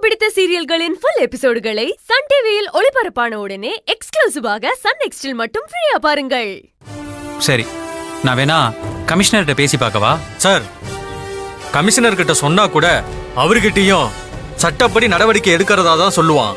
பிடித்த சீரியல்களின் full எபிசோடுகளை Sun டிவியில் ஒளிபரப்பான உடனே எக்ஸ்க்ளூசிவாக சன் நெக்ஸ்டில் மட்டும் ஃப்ரீயா பாருங்கள் சரி நான் வேணா கமிஷனர்கிட்ட பேசி பார்க்கவா சார் கமிஷனர் கிட்ட சொன்னா கூட அவர்கிட்டயும் சட்டப்படி நடவடிக்கை எடுக்கிறதா தான் சொல்லுவான்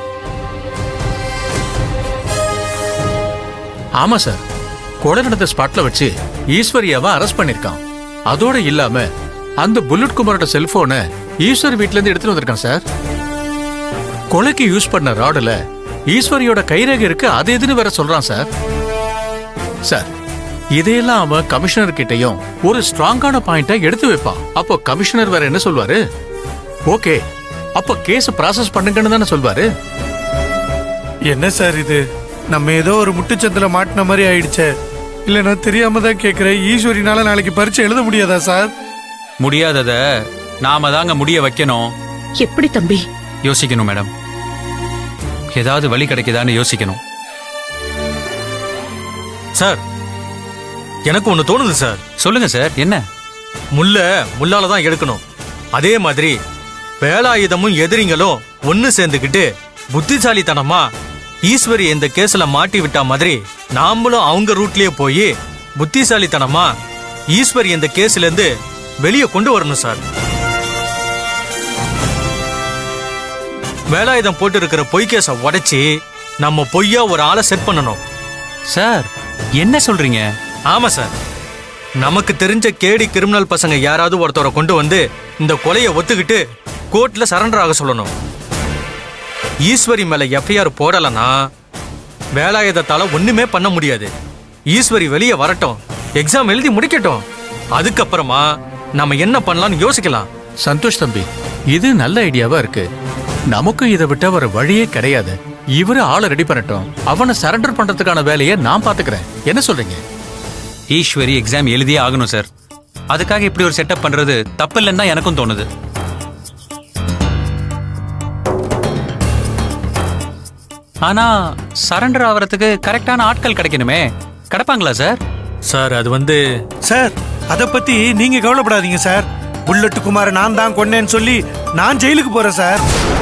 ஆமா சார் கொலை நடந்த ஸ்பாட்ல வச்சு ஈஸ்வரியாவை அரெஸ்ட் பண்ணிருக்கான் அதோட இல்லாம அந்த புல்லட் குமாரோட செல்போனை ஈஸ்வர் வீட்ல இருந்து எடுத்துட்டு வந்திருக்கான் சார் கொலைக்கு யூஸ் பண்ண ராடுல ஈஸ்வரியோட கைரேகை இருக்கு அது எதுன்னு வேற சொல்றான் சார் சார் இதையெல்லாம் அவன் கமிஷனர் கிட்டயும் ஒரு ஸ்ட்ராங்கான பாயிண்டா எடுத்து வைப்பான் அப்போ கமிஷனர் வேற என்ன சொல்வாரு ஓகே அப்ப கேஸ் ப்ராசஸ் பண்ணுங்கன்னு தானே சொல்வாரு என்ன சார் இது நம்ம ஏதோ ஒரு முட்டுச்சந்தில மாட்டின மாதிரி ஆயிடுச்சே இல்ல நான் தெரியாம தான் கேக்குறேன் ஈஸ்வரினால நாளைக்கு பரீட்சை எழுத முடியாதா சார் முடியாதத நாம தாங்க முடிய வைக்கணும் எப்படி தம்பி யோசிக்கணும் மேடம் ஏதாவது வழி கிடைக்குதான்னு யோசிக்கணும் சார் எனக்கு ஒண்ணு தோணுது சார் சொல்லுங்க சார் என்ன முள்ள முள்ளால தான் எடுக்கணும் அதே மாதிரி வேலாயுதமும் எதிரிங்களும் ஒன்னு சேர்ந்துக்கிட்டு புத்திசாலித்தனமா ஈஸ்வரி இந்த கேஸ்ல மாட்டி விட்டா மாதிரி நாமளும் அவங்க ரூட்லயே போய் புத்திசாலித்தனமா ஈஸ்வரி இந்த கேஸ்ல இருந்து வெளியே கொண்டு வரணும் சார் வேலாயுதம் போட்டு இருக்கிற பொய் கேஸை உடைச்சி நம்ம பொய்யா ஒரு ஆளை செட் பண்ணணும் சார் என்ன சொல்றீங்க ஆமா சார் நமக்கு தெரிஞ்ச கேடி கிரிமினல் பசங்க யாராவது ஒருத்தரை கொண்டு வந்து இந்த கொலையை ஒத்துக்கிட்டு கோர்ட்ல சரண்டர் ஆக சொல்லணும் ஈஸ்வரி மேல எஃப்ஐஆர் போடலனா வேலாயுதத்தால ஒண்ணுமே பண்ண முடியாது ஈஸ்வரி வெளியே வரட்டும் எக்ஸாம் எழுதி முடிக்கட்டும் அதுக்கப்புறமா நம்ம என்ன பண்ணலாம்னு யோசிக்கலாம் சந்தோஷ் தம்பி இது நல்ல ஐடியாவா இருக்கு நமக்கு இதை விட்ட ஒரு வழியே கிடையாது இவரு ஆளை ரெடி பண்ணட்டும் அவனை சரண்டர் பண்றதுக்கான வேலையை நான் பாத்துக்கிறேன் என்ன சொல்றீங்க ஈஸ்வரி எக்ஸாம் எழுதியே ஆகணும் சார் அதுக்காக இப்படி ஒரு செட்டப் பண்றது தப்பு இல்லைன்னு தான் எனக்கும் தோணுது ஆனா சரண்டர் ஆவறதுக்கு கரெக்டான ஆட்கள் கிடைக்கணுமே கிடைப்பாங்களா சார் சார் அது வந்து சார் அத பத்தி நீங்க கவலைப்படாதீங்க சார் புல்லட் குமார நான் தான் கொன்னேன்னு சொல்லி நான் ஜெயிலுக்கு போறேன் சார்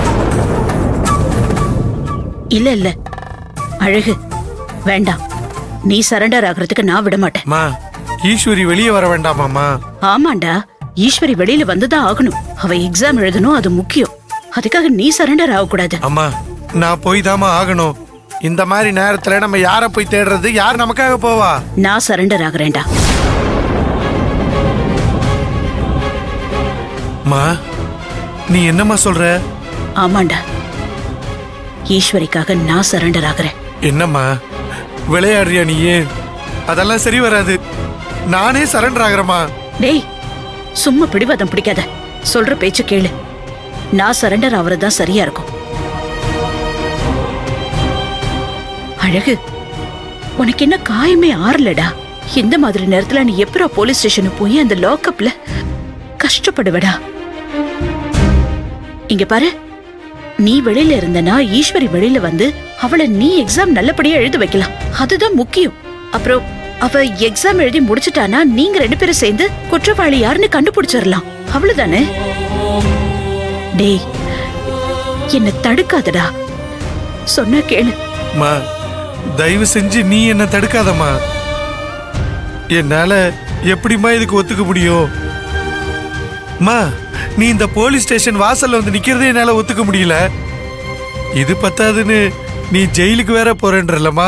இல்ல இல்ல அழகு வேண்டாம் நீ சரண்டர் ஆகுறதுக்கு நான் விட மாட்டேன் அம்மா ஈஸ்வரி வெளியே வர வேண்டாமாம்மா ஆமாண்டா ஈஸ்வரி வெளியில வந்துதான் ஆகணும் அவ எக்ஸாம் எழுதணும் அது முக்கியம் அதுக்காக நீ சரண்டர் ஆகக்கூடாது அம்மா நான் போய் தாமா ஆகணும் இந்த மாதிரி நேரத்துல நம்ம யார போய் தேடுறது யார் நமக்காக போவா நான் சரண்டர் ஆகுறேன்டா அம்மா நீ என்னம்மா சொல்ற ஆமாண்டா ஈஸ்வரிக்காக நான் சரண்டர் ஆகுறேன் என்னம்மா விளையாடுறியா நீயே அதெல்லாம் சரி வராது நானே சரண்டர் ஆகுறேம்மா டேய் சும்மா பிடிவாதம் பிடிக்காத சொல்ற பேச்சு கேளு நான் சரண்டர் ஆவறதுதான் சரியா இருக்கும் அழகு உனக்கு என்ன காயமே ஆறலடா இந்த மாதிரி நேரத்துல நீ எப்பரா போலீஸ் ஸ்டேஷனுக்கு போய் அந்த லாக்அப்ல கஷ்டப்படுவடா இங்க பாரு நீ வெளியில இருந்தனா ஈஸ்வரி வெளியில வந்து அவளை நீ எக்ஸாம் நல்லபடியா எழுத வைக்கலாம் அதுதான் முக்கியம் அப்புறம் அவ எக்ஸாம் எழுதி முடிச்சிட்டானா நீங்க ரெண்டு பேரும் சேர்ந்து குற்றவாளி யாருன்னு கண்டுபிடிச்சிடலாம் அவ்வளவுதானே டேய் என்ன தடுக்காதடா சொன்னா கேளு அம்மா தயவு செஞ்சு நீ என்ன தடுக்காதம்மா என்னால எப்படிம்மா இதுக்கு ஒத்துக்க முடியும் அம்மா நீ இந்த போலீஸ் ஸ்டேஷன் வாசல்ல வந்து நிக்கிறதே என்னால ஒத்துக்க முடியல இது பத்தாதுன்னு நீ ஜெயிலுக்கு வேற போறேன்றல்லம்மா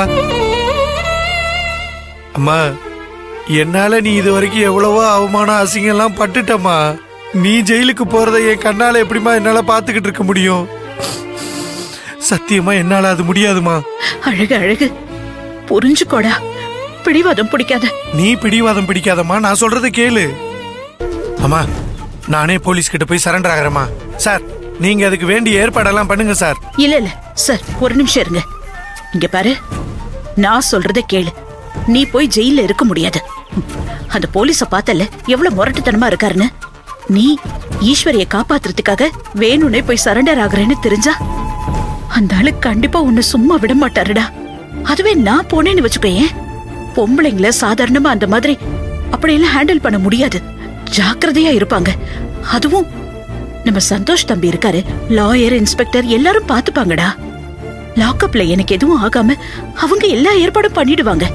அம்மா என்னால நீ இது வரைக்கும் எவ்வளவோ அவமானம் அசிங்கம் எல்லாம் பட்டுட்டம்மா நீ ஜெயிலுக்கு போறதை என் கண்ணால எப்படிம்மா என்னால பாத்துக்கிட்டு இருக்க முடியும் சத்தியமா என்னால அது முடியாதுமா அழகு அழகு புரிஞ்சுக்கோடா பிடிவாதம் பிடிக்காத நீ பிடிவாதம் பிடிக்காதம்மா நான் சொல்றதை கேளு அம்மா நானே போலீஸ் கிட்ட போய் சரண்டர் ஆகிறேம்மா சார் நீங்க அதுக்கு வேண்டிய ஏற்பாடெல்லாம் பண்ணுங்க சார் இல்ல இல்ல சார் ஒரு நிமிஷம் இருங்க இங்க பாரு நான் சொல்றத கேளு நீ போய் ஜெயில இருக்க முடியாது அந்த போலீஸ பார்த்தல எவ்வளவு முரட்டுத்தனமா இருக்காருன்னு நீ ஈஸ்வரிய காப்பாத்துறதுக்காக வேணும்னே போய் சரண்டர் ஆகுறேன்னு தெரிஞ்சா அந்த ஆளு கண்டிப்பா உன்னை சும்மா விட மாட்டாருடா அதுவே நான் போனேன்னு வச்சுக்கோயேன் பொம்பளைங்கள சாதாரணமா அந்த மாதிரி அப்படியெல்லாம் ஹேண்டில் பண்ண முடியாது ஜாக்கிரதையா இருப்பாங்க அதுவும் நம்ம சந்தோஷ் தம்பி இருக்காரு லாயர் இன்ஸ்பெக்டர் எல்லாரும் பாத்துப்பாங்கடா லாக்அப்ல எனக்கு எதுவும் ஆகாம அவங்க எல்லா ஏற்பாடும் பண்ணிடுவாங்க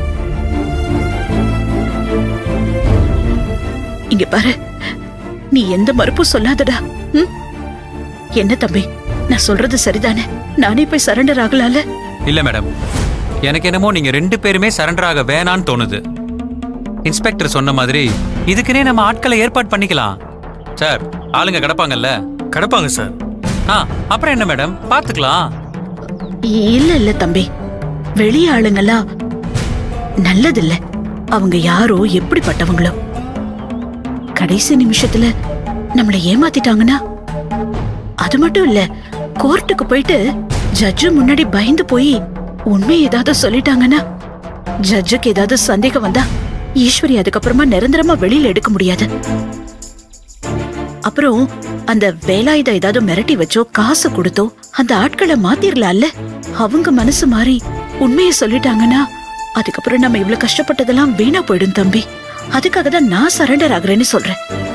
இங்க பாரு நீ எந்த மறுப்பும் சொல்லாதடா ம்? என்ன தம்பி நான் சொல்றது சரிதானே நானே போய் சரண்டர் ஆகலால இல்ல மேடம் எனக்கு என்னமோ நீங்க ரெண்டு பேருமே சரண்டர் ஆக வேணான்னு தோணுது இன்ஸ்பெக்டர் சொன்ன மாதிரி இதுக்குனே நம்ம ஆட்களை ஏற்பாடு பண்ணிக்கலாம் சார் ஆளுங்க கிடப்பாங்கல்ல கிடப்பாங்க சார் ஆ அப்புறம் என்ன மேடம் பாத்துக்கலாம் இல்ல இல்ல தம்பி வெளி ஆளுங்கெல்லாம் நல்லதில்ல அவங்க யாரோ எப்படிப்பட்டவங்களோ கடைசி நிமிஷத்துல நம்மள ஏமாத்திட்டாங்கன்னா அது மட்டும் இல்ல கோர்ட்டுக்கு போயிட்டு ஜட்ஜு முன்னாடி பயந்து போய் உண்மை ஏதாவது சொல்லிட்டாங்கன்னா ஜட்ஜுக்கு ஏதாவது சந்தேகம் வந்தா ஈஸ்வரி அதுக்கப்புறமா நிரந்தரமா வெளியில எடுக்க முடியாது அப்புறம் அந்த வேலாயுத ஏதாவது மிரட்டி வச்சோ காசு கொடுத்தோ அந்த ஆட்களை மாத்திரலாம்ல அவங்க மனசு மாறி உண்மையை சொல்லிட்டாங்கன்னா அதுக்கப்புறம் நம்ம இவ்வளவு கஷ்டப்பட்டதெல்லாம் வீணா போயிடும் தம்பி அதுக்காக தான் நான் சரண்டர் ஆகுறேன்னு சொல்றேன்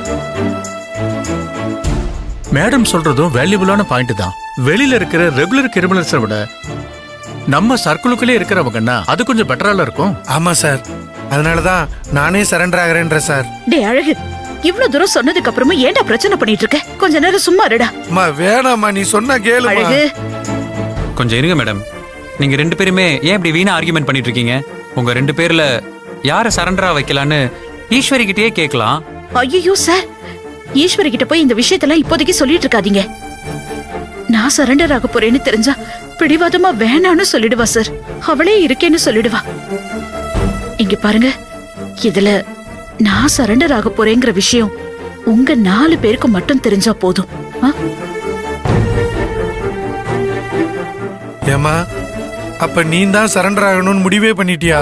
மேடம் சொல்றதும் வேல்யூபிளான பாயிண்ட் தான் வெளியில இருக்கிற ரெகுலர் கிரிமினல்ஸை விட நம்ம சர்க்குலுக்குள்ளே இருக்கிறவங்கன்னா அது கொஞ்சம் பெட்டரால இருக்கும் ஆமா சார் அதனாலதான் நானே சரண்டர் ஆகிறேன்ற சார் டே அழகு இவ்ளோ தூரம் சொன்னதுக்கு அப்புறமா ஏன்டா பிரச்சனை பண்ணிட்டு இருக்க கொஞ்ச நேரம் சும்மா இருடா அம்மா வேணாம்மா நீ சொன்னா கேளுமா அழகு கொஞ்சம் இருங்க மேடம் நீங்க ரெண்டு பேருமே ஏன் இப்படி வீணா ஆர்கியூமெண்ட் பண்ணிட்டு இருக்கீங்க உங்க ரெண்டு பேர்ல யார சரண்டரா வைக்கலான்னு ஈஸ்வரி கிட்டயே கேட்கலாம் ஐயோ சார் ஈஸ்வரி கிட்ட போய் இந்த விஷயத்தெல்லாம் இப்போதைக்கு சொல்லிட்டு இருக்காதீங்க நான் சரண்டர் ஆக போறேன்னு தெரிஞ்சா பிடிவாதமா வேணான்னு சொல்லிடுவா சார் அவளே இருக்கேன்னு சொல்லிடுவா இங்க பாருங்க இதுல நான் சரண்டர் ஆக போறேங்கிற விஷயம் உங்க நாலு பேருக்கு மட்டும் தெரிஞ்சா போதும் ஆ? ஏமா அப்ப நீ தான் சரண்டர் ஆகணும்னு முடிவே பண்ணிட்டியா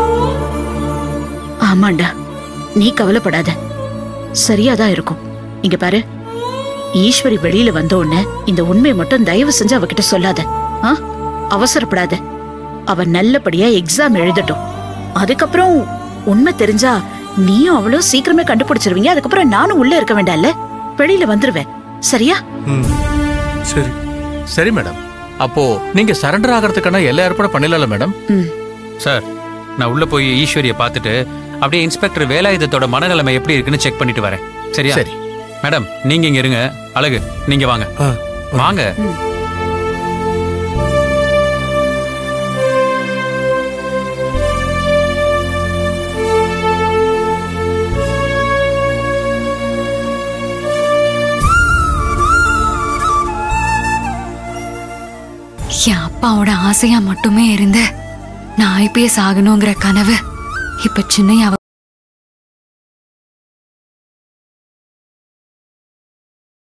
ஆமாண்டா நீ கவலைப்படாத சரியாதான் இருக்கும் இங்க பாரு ஈஸ்வரி வெளியில வந்த உடனே இந்த உண்மையை மட்டும் தயவு செஞ்சு அவகிட்ட சொல்லாத ஆ? அவசரப்படாத அவ நல்லபடியா எக்ஸாம் எழுதட்டும் அதுக்கப்புறம் உண்மை தெரிஞ்சா நீயும் அவளும் சீக்கிரமே கண்டுபிடிச்சிருவீங்க அதுக்கப்புறம் நானும் உள்ள இருக்க வேண்டாம்ல வெளியில வந்துருவேன் சரியா ம் சரி சரி மேடம் அப்போ நீங்க சரண்டர் ஆகிறதுக்கான எல்லா ஏற்பாடும் பண்ணிடல மேடம் ம் சார் நான் உள்ள போய் ஈஸ்வரியை பார்த்துட்டு அப்படியே இன்ஸ்பெக்டர் வேலாயுதத்தோட மனநிலைமை எப்படி இருக்குன்னு செக் பண்ணிட்டு வரேன் சரியா சரி. மேடம் நீங்க இங்க இருங்க அழகு நீங்க வாங்க ஆ வாங்க என் அப்பாவோட ஆசையா மட்டுமே இருந்த நான் ஐபிஎஸ் ஆகணுங்கிற கனவு இப்ப சின்னையாவ